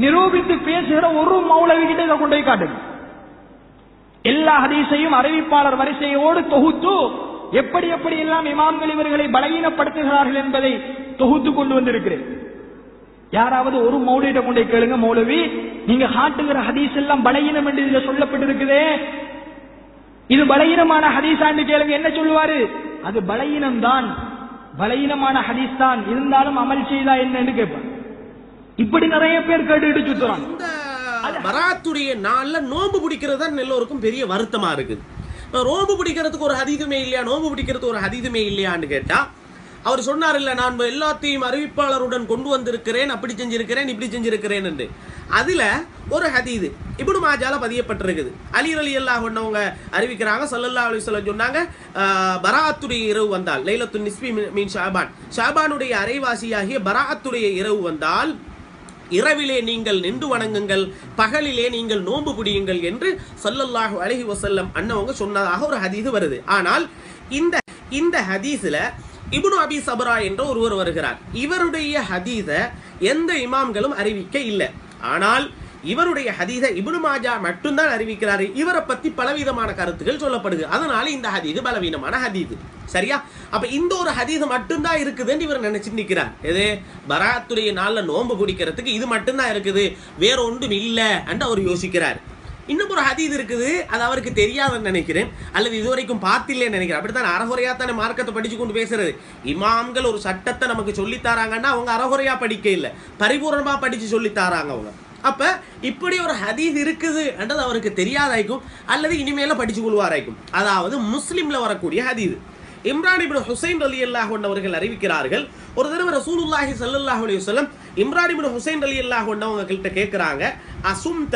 நிரூபித்து பேசுகிற ஒரு மௌலவி கிட்ட இதை கொண்டு போய் காட்டுங்க எல்லா ஹதீஸையும் அறிவிப்பாளர் வரிசையோடு தொகுத்து எப்படி எப்படி எல்லாம் இமாம்கள் இவர்களை பலகீனப்படுத்துகிறார்கள் என்பதை தொகுத்து கொண்டு வந்திருக்கிறேன் யாராவது ஒரு மௌலியிட்ட கொண்டு போய் கேளுங்க மௌலவி நீங்க காட்டுகிற ஹதீஸ் எல்லாம் பலகீனம் என்று இதுல சொல்லப்பட்டிருக்குதே இது பலகீனமான ஹதீஸான்னு கேளுங்க என்ன சொல்லுவாரு அது பலகீனம் தான் பலகீனமான ஹதீஸ் தான் இருந்தாலும் அமல் செய்தா என்னன்னு கேட்பார் இப்படி நிறைய பேர் கேட்டுட்டு சுத்துறாங்க இந்த பராத்துடைய நாள்ல நோன்பு பிடிக்கிறது தான் எல்லோருக்கும் பெரிய வருத்தமா இருக்குது இப்ப நோன்பு பிடிக்கிறதுக்கு ஒரு ஹதீதுமே இல்லையா நோன்பு பிடிக்கிறதுக்கு ஒரு ஹதீதுமே இல்லையான்னு கேட்டா அவர் சொன்னார் இல்ல நான் எல்லாத்தையும் அறிவிப்பாளருடன் கொண்டு வந்திருக்கிறேன் அப்படி செஞ்சிருக்கிறேன் இப்படி செஞ்சிருக்கிறேன் என்று அதுல ஒரு ஹதீது இப்னு மாஜால பதியப்பட்டிருக்குது அலி அலி அல்லாஹ் கொண்டவங்க அறிவிக்கிறாங்க ஸல்லல்லாஹு அலைஹி வஸல்லம் சொன்னாங்க ஆஹ், பராத்துடைய இரவு வந்தால் லைலத்துன் நிஸ்பி மின்- மின் ஷாபான் ஷாபானுடைய அரைவாசியாகிய பராத்துடைய இரவு வந்தால் இரவிலே நீங்கள் நின்று வணங்குங்கள் பகலிலே நீங்கள் நோன்பு பிடியுங்கள் என்று ஸல்லல்லாஹு அலைஹி வஸல்லம் அண்ணவங்க சொன்னதாக ஒரு ஹதீஸ் வருது ஆனால் இந்த இந்த ஹதீஸ்ல இப்னு அபி சபரா என்ற ஒருவர் வருகிறார் இவருடைய ஹதீஸ எந்த இமாம்களும் அறிவிக்க இல்லை ஆனால் இவருடைய ஹதீஸ இப்னு மாஜா மட்டும்தான் அறிவிக்கிறாரு இவரை பத்தி பலவிதமான கருத்துக்கள் சொல்லப்படுது அதனால இந்த ஹதீது பலவீனமான ஹதீது சரியா அப்ப இந்த ஒரு ஹதீஸ் மட்டும்தான் இருக்குதுன்னு இவர் நினைச்சு நிக்கிறார் எது பராத்துடைய நாள்ல நோன்பு பிடிக்கிறதுக்கு இது மட்டும்தான் இருக்குது வேற ஒன்றும் இல்ல என்று அவர் யோசிக்கிறார் இன்னும் ஒரு ஹதீஸ் இருக்குது அது அவருக்கு தெரியாதுன்னு நினைக்கிறேன் அல்லது இதுவரைக்கும் பார்த்தில்லைன்னு நினைக்கிறேன் அப்படித்தான் அறகுறையா தானே மார்க்கத்தை படிச்சு கொண்டு பேசுறது இமாம்கள் ஒரு சட்டத்தை நமக்கு சொல்லித் தராங்கன்னா அவங்க அறகுறையா படிக்க இல்லை பரிபூர்ணமா படிச்சு சொல்லித் தராங்க அவங்க அப்ப இப்படி ஒரு ஹதீஸ் இருக்குது என்றது அவருக்கு தெரியாதாய்க்கும் அல்லது இனிமேல படிச்சு கொள்வாராய்க்கும் அதாவது முஸ்லிம்ல வரக்கூடிய ஹதீஸ் இம்ரான் இப்னு ஹுசைன் ரலியல்லாஹு அன்ஹு அவர்கள் அறிவிக்கிறார்கள் ஒரு தடவை ரசூலுல்லாஹி ஸல்லல்லாஹு அலைஹி வஸல்லம் இம்ரான் இப்னு ஹுசைன் ரலியல்லாஹு அன்ஹு அவங்க கிட்ட கேக்குறாங்க அசும்த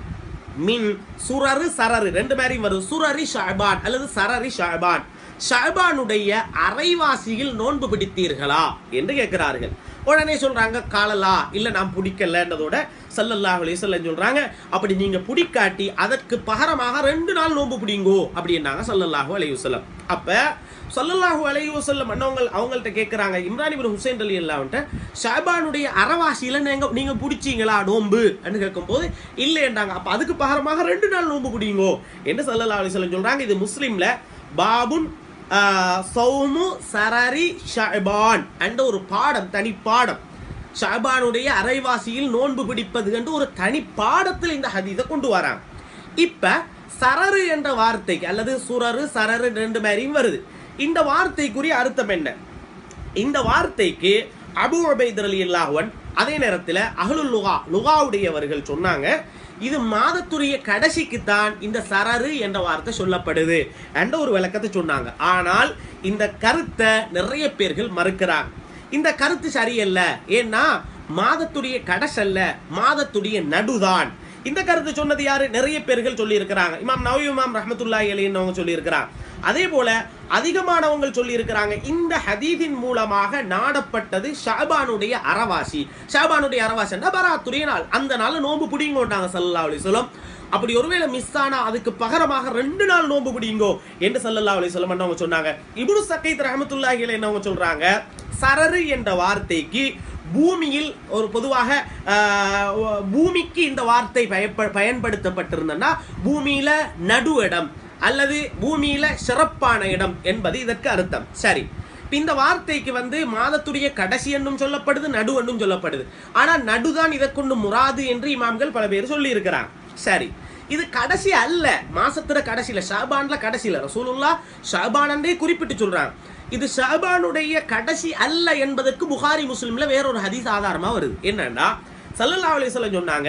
மின் சுரரு சரரு ரெண்டு பேரையும் வருது சுரரி ஷாபான் அல்லது சரரி ஷாபான் ஷாபானுடைய அரைவாசியில் நோன்பு பிடித்தீர்களா என்று கேட்கிறார்கள் உடனே சொல்றாங்க காலலா இல்ல நான் பிடிக்கலன்றதோட சல்லல்லாஹு அலைஹி வஸல்லம் சொல்றாங்க அப்படி நீங்க பிடிக்காட்டி அதற்கு பகரமாக ரெண்டு நாள் நோன்பு பிடிங்கோ அப்படின்னாங்க சல்லல்லாஹு அலைஹி வஸல்லம் அப்ப சல்லல்லாஹு அலைஹி வஸல்லம் அண்ணவங்க அவங்கள்ட்ட கேட்கறாங்க இம்ரான் இப்னு ஹுசைன் அலி அல்லாஹ்ட்ட ஷாபானுடைய அறவாசியில நீங்க நீங்க பிடிச்சீங்களா நோன்பு என்று கேட்கும்போது இல்லைன்றாங்க அப்ப அதுக்கு பகரமாக ரெண்டு நாள் நோன்பு பிடிங்கோ என்று சல்லல்லாஹு அலைஹி வஸல்லம் சொல்றாங்க இது முஸ்லிம்ல பாபுன் ஆஹ், சௌமு சரரி ஷாபான் என்ற ஒரு பாடம் தனி பாடம் ஷாபானுடைய அரைவாசியில் நோன்பு பிடிப்பது என்று ஒரு தனி பாடத்தில் இந்த ஹதீஸை கொண்டு வராங்க இப்ப சரரு என்ற வார்த்தைக்கு அல்லது சுரரு சரரு ரெண்டு மாதிரியும் வருது இந்த வார்த்தைக்குரிய அர்த்தம் என்ன இந்த வார்த்தைக்கு அபு உபைதர் அலி அல்லாஹ்வன் அதே நேரத்தில் அஹ்லுல் லுகா லுகாவுடையவர்கள் சொன்னாங்க இது மாதத்துடைய கடைசிக்கு தான் இந்த சரரு என்ற வார்த்தை சொல்லப்படுது என்ற ஒரு விளக்கத்தை சொன்னாங்க ஆனால் இந்த கருத்தை நிறைய பேர்கள் மறுக்கிறாங்க இந்த கருத்து சரியல்ல ஏன்னா மாதத்துடைய கடைசல்ல மாதத்துடைய நடுதான் இந்த கருத்து சொன்னது யாரு நிறைய பேர்கள் சொல்லி இருக்கிறாங்க இமாம் நவீ இமாம் ரஹமத்துல்லாஹி அலைன்னு சொல்லி இருக்கிறாங்க அதே போல அதிகமானவங்க சொல்லி இருக்கிறாங்க இந்த ஹதீதின் மூலமாக நாடப்பட்டது ஷாபானுடைய அறவாசி ஷாபானுடைய அறவாசின்னா பராத்துடைய நாள் அந்த நாள் நோன்பு பிடிங்கோட்டாங்க சல்லா அலிஸ்லம் அப்படி ஒருவேளை மிஸ் ஆனா அதுக்கு பகரமாக ரெண்டு நாள் நோன்பு பிடிங்கோ என்று சல்லல்லா அலிஸ்லம் அவங்க சொன்னாங்க இப்னு சக்கைத் ரஹமத்துல்லாஹி அலைன்னு சொல்றாங்க சரரு என்ற வார்த்தைக்கு பூமியில் ஒரு பொதுவாக ஆஹ், பூமிக்கு இந்த வார்த்தை பயப்ப பயன்படுத்தப்பட்டிருந்தன்னா பூமியில நடு இடம் அல்லது பூமியில சிறப்பான இடம் என்பது இதற்கு அர்த்தம் சரி இப்ப இந்த வார்த்தைக்கு வந்து மாதத்துடைய கடைசி என்னும் சொல்லப்படுது நடு என்னும் சொல்லப்படுது ஆனா நடுதான் இதற்கொண்டு முராது என்று இமாம்கள் பல பேர் சொல்லி இருக்கிறாங்க சரி இது கடைசி அல்ல மாசத்துல கடைசியில ஷாபான்ல கடைசியில ரசூலுல்லா ஷாபானன்றே குறிப்பிட்டு சொல்றாங்க இது ஷாபானுடைய கடைசி அல்ல என்பதற்கு புகாரி முஸ்லிம்ல வேறொரு ஹதீஸ் ஆதாரமா வருது என்னன்னா சல்லல்லாஹு அலைஹி வஸல்லம் சொன்னாங்க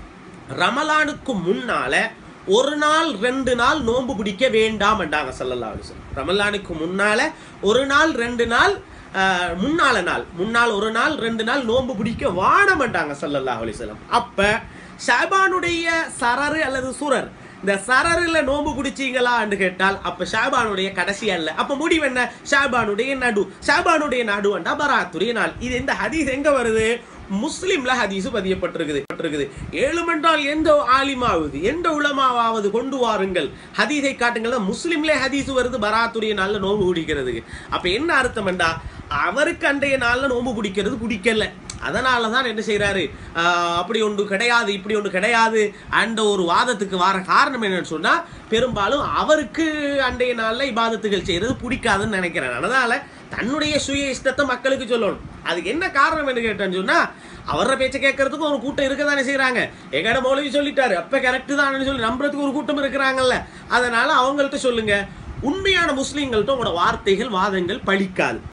ரமலானுக்கு முன்னால ஒரு நாள் ரெண்டு நாள் நோன்பு பிடிக்க வேண்டாம் என்றாங்க சல்லல்லாஹு அலைஹி வஸல்லம் ரமலானுக்கு முன்னால ஒரு நாள் ரெண்டு நாள் ஆஹ், முன்னால நாள் முன்னாள் ஒரு நாள் ரெண்டு நாள் நோன்பு பிடிக்க வானம்ட்டாங்க சல்லல்லாஹு அலைஹி வஸல்லம் அப்ப ஷாபானுடைய சரரு அல்லது சுரர் இந்த சரருல நோன்பு பிடிச்சீங்களான்னு கேட்டால் அப்ப ஷாபானுடைய கடைசி அல்ல அப்ப முடிவு என்ன ஷாபானுடைய நடு ஷாபானுடைய நடுவண்டா பராத்துடைய நாள் இது இந்த ஹதீஸ் எங்க வருது முஸ்லிம்ல ஹதீஸ் பதியப்பட்டிருக்குது பட்டிருக்குது ஏழுமென்றால் எந்த ஆலிமாவது எந்த உலமாவாவது கொண்டு வாருங்கள் ஹதீஸை காட்டுங்கள் முஸ்லிம்ல ஹதீஸ் வருது பராத்துடைய நாள்ல நோன்பு பிடிக்கிறதுக்கு அப்ப என்ன அர்த்தம் என்றா அவருக்கு அன்றைய நாள்ல நோன்பு பிடிக்கிறது பிடிக்கல அதனால தான் என்ன செய்றாரு ஆஹ், அப்படி ஒன்று கிடையாது இப்படி ஒன்று கிடையாது அந்த ஒரு வாதத்துக்கு வர காரணம் என்னன்னு சொன்னா பெரும்பாலும் அவருக்கு அண்டைய நாள்ல இபாதத்துகள் செய்யறது பிடிக்காதுன்னு நினைக்கிறேன் அதனால தன்னுடைய சுய இஷ்டத்தை மக்களுக்கு சொல்லணும் அதுக்கு என்ன காரணம் என்று கேட்டேன்னு சொன்னா அவர பேச்ச கேட்கறதுக்கு ஒரு கூட்டம் இருக்க தானே செய்யறாங்க எங்கட மௌலவி சொல்லிட்டாரு அப்ப கரெக்ட் தான் சொல்லி நம்புறதுக்கு ஒரு கூட்டம் இருக்கிறாங்கல்ல அதனால அவங்கள்ட்ட சொல்லுங்க உண்மையான முஸ்லீம்கள்ட்ட உங்களோட வார்த்தைகள் வாதங்கள் பழிக்காது